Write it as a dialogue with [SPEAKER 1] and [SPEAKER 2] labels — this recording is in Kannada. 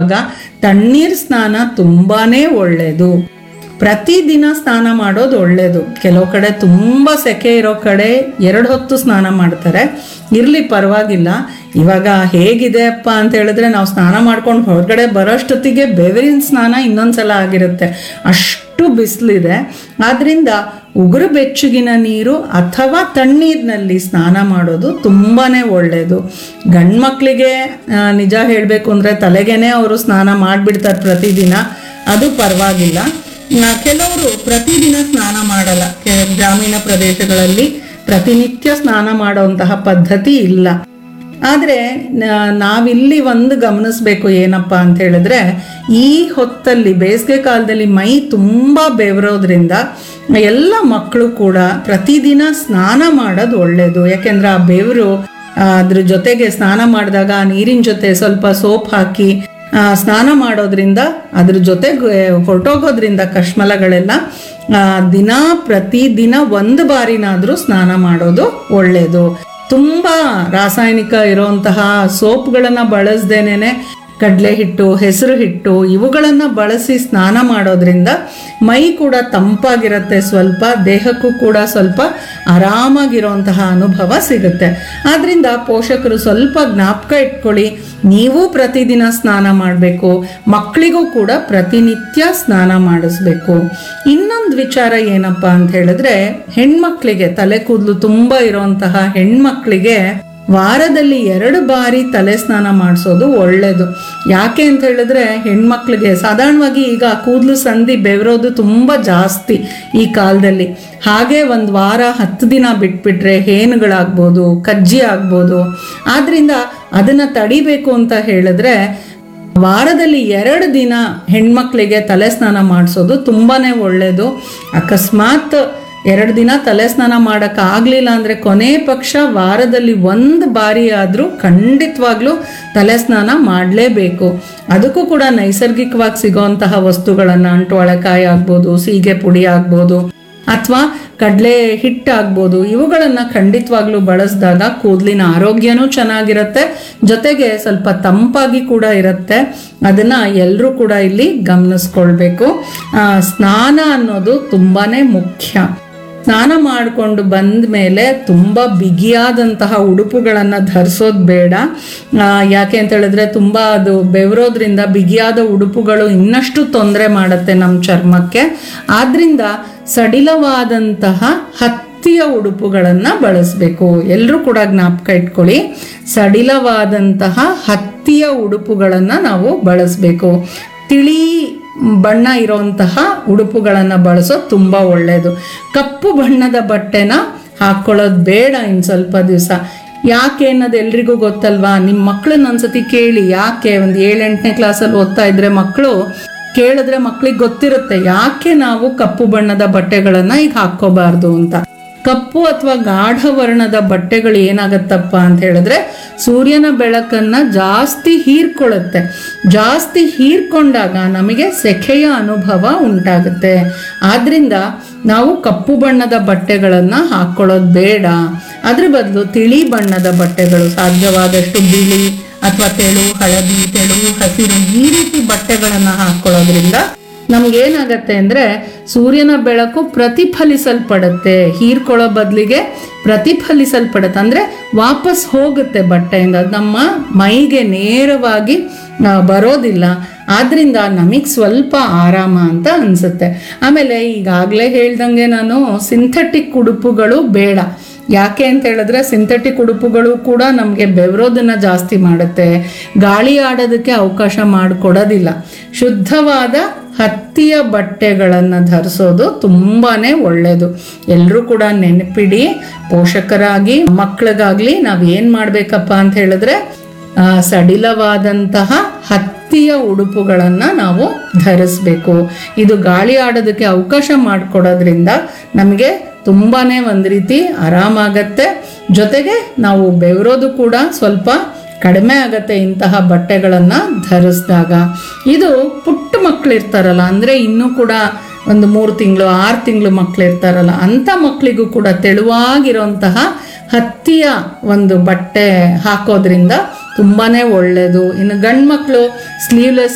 [SPEAKER 1] ಮಾಡುವಾಗ ತಣ್ಣೀರ್ ಸ್ನಾನ ತುಂಬಾನೇ ಒಳ್ಳೆಯದು ಪ್ರತಿದಿನ ಸ್ನಾನ ಮಾಡೋದು ಒಳ್ಳೆಯದು ಕೆಲವು ಕಡೆ ತುಂಬ ಸೆಕೆ ಇರೋ ಕಡೆ ಎರಡು ಹೊತ್ತು ಸ್ನಾನ ಮಾಡ್ತಾರೆ ಇರಲಿ ಪರವಾಗಿಲ್ಲ ಇವಾಗ ಹೇಗಿದೆ ಅಪ್ಪ ಅಂತ ಹೇಳಿದ್ರೆ ನಾವು ಸ್ನಾನ ಮಾಡ್ಕೊಂಡು ಹೊರಗಡೆ ಬರೋಷ್ಟೊತ್ತಿಗೆ ಬೆವರಿನ ಸ್ನಾನ ಇನ್ನೊಂದ್ಸಲ ಆಗಿರುತ್ತೆ ಅಷ್ಟು ಬಿಸಿಲಿದೆ ಆದ್ದರಿಂದ ಉಗುರು ಬೆಚ್ಚಗಿನ ನೀರು ಅಥವಾ ತಣ್ಣೀರಿನಲ್ಲಿ ಸ್ನಾನ ಮಾಡೋದು ತುಂಬಾ ಒಳ್ಳೆಯದು ಗಂಡು ಮಕ್ಕಳಿಗೆ ನಿಜ ಹೇಳಬೇಕು ಅಂದರೆ ತಲೆಗೇನೆ ಅವರು ಸ್ನಾನ ಮಾಡಿಬಿಡ್ತಾರೆ ಪ್ರತಿದಿನ ಅದು ಪರವಾಗಿಲ್ಲ ಆ, ಕೆಲವರು ಪ್ರತಿದಿನ ಸ್ನಾನ ಮಾಡಲ್ಲ ಕೆ- ಗ್ರಾಮೀಣ ಪ್ರದೇಶಗಳಲ್ಲಿ ಪ್ರತಿನಿತ್ಯ ಸ್ನಾನ ಮಾಡುವಂತಹ ಪದ್ಧತಿ ಇಲ್ಲ ಆದರೆ ನಾವಿಲ್ಲಿ ಒಂದು ಗಮನಿಸ್ಬೇಕು ಏನಪ್ಪ ಅಂತ ಹೇಳಿದ್ರೆ ಈ ಹೊತ್ತಲ್ಲಿ ಬೇಸಿಗೆ ಕಾಲದಲ್ಲಿ ಮೈ ತುಂಬ ಬೆವರೋದ್ರಿಂದ ಎಲ್ಲ ಮಕ್ಕಳು ಕೂಡ ಪ್ರತಿದಿನ ಸ್ನಾನ ಮಾಡೋದು ಒಳ್ಳೆಯದು ಯಾಕೆಂದ್ರೆ ಆ ಬೆವರು ಆ, ಅದ್ರ ಜೊತೆಗೆ ಸ್ನಾನ ಮಾಡಿದಾಗ ಆ ನೀರಿನ ಜೊತೆ ಸ್ವಲ್ಪ ಸೋಪ್ ಹಾಕಿ ಆ, ಸ್ನಾನ ಮಾಡೋದ್ರಿಂದ ಅದ್ರ ಜೊತೆಗೆ ಹೊರಟೋಗೋದ್ರಿಂದ ಕಶ್ಮಲಗಳೆಲ್ಲ ಆ, ದಿನ ಪ್ರತಿದಿನ ಒಂದು ಬಾರಿನಾದರೂ ಸ್ನಾನ ಮಾಡೋದು ಒಳ್ಳೆಯದು ತುಂಬ ರಾಸಾಯನಿಕ ಇರುವಂತಹ ಸೋಪ್ಗಳನ್ನು ಬಳಸ್ದೇನೆ ಕಡಲೆ ಹಿಟ್ಟು ಹೆಸರು ಹಿಟ್ಟು ಇವುಗಳನ್ನು ಬಳಸಿ ಸ್ನಾನ ಮಾಡೋದ್ರಿಂದ ಮೈ ಕೂಡ ತಂಪಾಗಿರುತ್ತೆ ಸ್ವಲ್ಪ ದೇಹಕ್ಕೂ ಕೂಡ ಸ್ವಲ್ಪ ಆರಾಮಾಗಿರುವಂತಹ ಅನುಭವ ಸಿಗುತ್ತೆ ಆದ್ರಿಂದ ಪೋಷಕರು ಸ್ವಲ್ಪ ಜ್ಞಾಪಕ ಇಟ್ಕೊಳ್ಳಿ ನೀವು ಪ್ರತಿದಿನ ಸ್ನಾನ ಮಾಡಬೇಕು ಮಕ್ಕಳಿಗೂ ಕೂಡ ಪ್ರತಿನಿತ್ಯ ಸ್ನಾನ ಮಾಡಿಸ್ಬೇಕು ಇನ್ನೊಂದು ವಿಚಾರ ಏನಪ್ಪ ಅಂತ ಹೇಳಿದ್ರೆ ಹೆಣ್ಮಕ್ಳಿಗೆ ತಲೆ ಕೂದಲು ತುಂಬ ಇರುವಂತಹ ಹೆಣ್ಮಕ್ಳಿಗೆ ವಾರದಲ್ಲಿ ಎರಡು ಬಾರಿ ತಲೆ ಸ್ನಾನ ಮಾಡಿಸೋದು ಒಳ್ಳೆಯದು ಯಾಕೆ ಅಂತ ಹೇಳಿದ್ರೆ ಹೆಣ್ಮಕ್ಳಿಗೆ ಸಾಧಾರಣವಾಗಿ ಈಗ ಕೂದಲು ಸಂಧಿ ಬೆವರೋದು ತುಂಬ ಜಾಸ್ತಿ ಈ ಕಾಲದಲ್ಲಿ ಹಾಗೆ ಒಂದು ವಾರ ಹತ್ತು ದಿನ ಬಿಟ್ಬಿಟ್ರೆ ಹೇನುಗಳಾಗ್ಬೋದು ಕಜ್ಜಿ ಆಗ್ಬೋದು ಆದ್ರಿಂದ ಅದನ್ನು ತಡಿಬೇಕು ಅಂತ ಹೇಳಿದ್ರೆ ವಾರದಲ್ಲಿ ಎರಡು ದಿನ ಹೆಣ್ಮಕ್ಳಿಗೆ ತಲೆ ಸ್ನಾನ ಮಾಡಿಸೋದು ತುಂಬಾನೇ ಒಳ್ಳೆಯದು ಅಕಸ್ಮಾತ್ ಎರಡು ದಿನ ತಲೆ ಸ್ನಾನ ಮಾಡೋಕೆ ಆಗಲಿಲ್ಲ ಅಂದರೆ ಕೊನೆ ಪಕ್ಷ ವಾರದಲ್ಲಿ ಒಂದು ಬಾರಿ ಆದರೂ ಖಂಡಿತವಾಗ್ಲೂ ತಲೆ ಸ್ನಾನ ಮಾಡಲೇಬೇಕು ಅದಕ್ಕೂ ಕೂಡ ನೈಸರ್ಗಿಕವಾಗಿ ಸಿಗೋಂತಹ ವಸ್ತುಗಳನ್ನು ಅಂಟುವಳಕಾಯಿ ಆಗ್ಬೋದು ಸೀಗೆ ಪುಡಿ ಆಗ್ಬೋದು ಅಥವಾ ಕಡಲೆ ಹಿಟ್ಟಾಗ್ಬೋದು ಇವುಗಳನ್ನು ಖಂಡಿತವಾಗ್ಲೂ ಬಳಸಿದಾಗ ಕೂದಲಿನ ಆರೋಗ್ಯನೂ ಚೆನ್ನಾಗಿರುತ್ತೆ ಜೊತೆಗೆ ಸ್ವಲ್ಪ ತಂಪಾಗಿ ಕೂಡ ಇರುತ್ತೆ ಅದನ್ನು ಎಲ್ಲರೂ ಕೂಡ ಇಲ್ಲಿ ಗಮನಿಸ್ಕೊಳ್ಬೇಕು ಆ, ಸ್ನಾನ ಅನ್ನೋದು ತುಂಬಾ ಮುಖ್ಯ ಸ್ನಾನ ಮಾಡಿಕೊಂಡು ಬಂದ ಮೇಲೆ ತುಂಬ ಬಿಗಿಯಾದಂತಹ ಉಡುಪುಗಳನ್ನು ಧರಿಸೋದು ಬೇಡ ಆ, ಯಾಕೆ ಅಂತ ಹೇಳಿದ್ರೆ ತುಂಬ ಅದು ಬೆವರೋದ್ರಿಂದ ಬಿಗಿಯಾದ ಉಡುಪುಗಳು ಇನ್ನಷ್ಟು ತೊಂದರೆ ಮಾಡುತ್ತೆ ನಮ್ಮ ಚರ್ಮಕ್ಕೆ ಆದ್ರಿಂದ ಸಡಿಲವಾದಂತಹ ಹತ್ತಿಯ ಉಡುಪುಗಳನ್ನು ಬಳಸಬೇಕು ಎಲ್ಲರೂ ಕೂಡ ಜ್ಞಾಪಕ ಇಟ್ಕೊಳ್ಳಿ ಸಡಿಲವಾದಂತಹ ಹತ್ತಿಯ ಉಡುಪುಗಳನ್ನು ನಾವು ಬಳಸಬೇಕು ತಿಳಿ ಬಣ್ಣ ಇರುವಂತಹ ಉಡುಪುಗಳನ್ನು ಬಳಸೋದು ತುಂಬ ಒಳ್ಳೆಯದು ಕಪ್ಪು ಬಣ್ಣದ ಬಟ್ಟೆನ ಹಾಕ್ಕೊಳ್ಳೋದು ಬೇಡ ಇನ್ನು ಸ್ವಲ್ಪ ದಿವಸ ಯಾಕೆ ಅನ್ನೋದು ಎಲ್ರಿಗೂ ಗೊತ್ತಲ್ವಾ ನಿಮ್ಮ ಮಕ್ಕಳನ್ನ ಒಂದ್ಸತಿ ಕೇಳಿ ಯಾಕೆ ಒಂದು ಏಳೆಂಟನೇ ಕ್ಲಾಸಲ್ಲಿ ಓದ್ತಾ ಇದ್ರೆ ಮಕ್ಕಳು ಕೇಳಿದ್ರೆ ಮಕ್ಳಿಗೆ ಗೊತ್ತಿರುತ್ತೆ ಯಾಕೆ ನಾವು ಕಪ್ಪು ಬಣ್ಣದ ಬಟ್ಟೆಗಳನ್ನು ಈಗ ಹಾಕ್ಕೋಬಾರ್ದು ಅಂತ ಕಪ್ಪು ಅಥವಾ ಗಾಢ ವರ್ಣದ ಬಟ್ಟೆಗಳು ಏನಾಗತ್ತಪ್ಪ ಅಂತ ಹೇಳಿದ್ರೆ ಸೂರ್ಯನ ಬೆಳಕನ್ನ ಜಾಸ್ತಿ ಹೀರ್ಕೊಳ್ಳುತ್ತೆ ಜಾಸ್ತಿ ಹೀರ್ಕೊಂಡಾಗ ನಮಗೆ ಸೆಖೆಯ ಅನುಭವ ಉಂಟಾಗುತ್ತೆ ಆದ್ರಿಂದ ನಾವು ಕಪ್ಪು ಬಣ್ಣದ ಬಟ್ಟೆಗಳನ್ನು ಹಾಕ್ಕೊಳ್ಳೋದು ಬೇಡ ಅದ್ರ ಬದಲು ತಿಳಿ ಬಣ್ಣದ ಬಟ್ಟೆಗಳು ಸಾಧ್ಯವಾದಷ್ಟು ಬಿಳಿ ಅಥವಾ ತೆಳು ಹಳದಿ ತೆಳು ಹಸಿರು ಈ ರೀತಿ ಬಟ್ಟೆಗಳನ್ನು ಹಾಕ್ಕೊಳ್ಳೋದ್ರಿಂದ ನಮ್ಗೇನಾಗತ್ತೆ ಅಂದ್ರೆ ಸೂರ್ಯನ ಬೆಳಕು ಪ್ರತಿಫಲಿಸಲ್ಪಡುತ್ತೆ ಹೀರ್ಕೊಳ್ಳೋ ಬದಲಿಗೆ ಪ್ರತಿಫಲಿಸಲ್ಪಡುತ್ತೆ ಅಂದ್ರೆ ವಾಪಸ್ ಹೋಗುತ್ತೆ ಬಟ್ಟೆಯಿಂದ ಅದು ನಮ್ಮ ಮೈಗೆ ನೇರವಾಗಿ ಆ, ಬರೋದಿಲ್ಲ ಆದ್ರಿಂದ ನಮಗೆ ಸ್ವಲ್ಪ ಆರಾಮ ಅಂತ ಅನ್ಸುತ್ತೆ ಆಮೇಲೆ ಈಗಾಗಲೇ ಹೇಳ್ದಂಗೆ ನಾನು ಸಿಂಥೆಟಿಕ್ ಉಡುಪುಗಳು ಬೇಡ ಯಾಕೆ ಅಂತ ಹೇಳಿದ್ರೆ ಸಿಂಥೆಟಿಕ್ ಉಡುಪುಗಳು ಕೂಡ ನಮಗೆ ಬೆವರೋದನ್ನ ಜಾಸ್ತಿ ಮಾಡುತ್ತೆ ಗಾಳಿ ಆಡೋದಕ್ಕೆ ಅವಕಾಶ ಮಾಡಿಕೊಡೋದಿಲ್ಲ ಶುದ್ಧವಾದ ಹತ್ತಿಯ ಬಟ್ಟೆಗಳನ್ನು ಧರಿಸೋದು ತುಂಬಾನೇ ಒಳ್ಳೆಯದು ಎಲ್ಲರೂ ಕೂಡ ನೆನಪಿಡಿ ಪೋಷಕರಾಗಿ ಮಕ್ಕಳಿಗಾಗ್ಲಿ ನಾವು ಏನು ಮಾಡಬೇಕಪ್ಪ ಅಂತ ಹೇಳಿದ್ರೆ ಆ, ಸಡಿಲವಾದಂತಹ ಹತ್ತಿಯ ಉಡುಪುಗಳನ್ನು ನಾವು ಧರಿಸ್ಬೇಕು ಇದು ಗಾಳಿ ಆಡೋದಕ್ಕೆ ಅವಕಾಶ ಮಾಡಿಕೊಡೋದ್ರಿಂದ ನಮಗೆ ತುಂಬಾನೇ ಒಂದು ರೀತಿ ಆರಾಮಾಗತ್ತೆ ಜೊತೆಗೆ ನಾವು ಬೆವರೋದು ಕೂಡ ಸ್ವಲ್ಪ ಕಡಿಮೆ ಆಗತ್ತೆ ಇಂತಹ ಬಟ್ಟೆಗಳನ್ನು ಧರಿಸಿದಾಗ ಇದು ಪುಟ್ಟ ಮಕ್ಕಳು ಇರ್ತಾರಲ್ಲ ಅಂದರೆ ಇನ್ನೂ ಕೂಡ ಒಂದು ಮೂರು ತಿಂಗಳು ಆರು ತಿಂಗಳು ಮಕ್ಕಳು ಇರ್ತಾರಲ್ಲ ಅಂಥ ಮಕ್ಕಳಿಗೂ ಕೂಡ ತೆಳುವಾಗಿರುವಂತಹ ಹತ್ತಿಯ ಒಂದು ಬಟ್ಟೆ ಹಾಕೋದ್ರಿಂದ ತುಂಬಾನೇ ಒಳ್ಳೆಯದು ಇನ್ನು ಗಂಡು ಮಕ್ಕಳು ಸ್ಲೀವ್ಲೆಸ್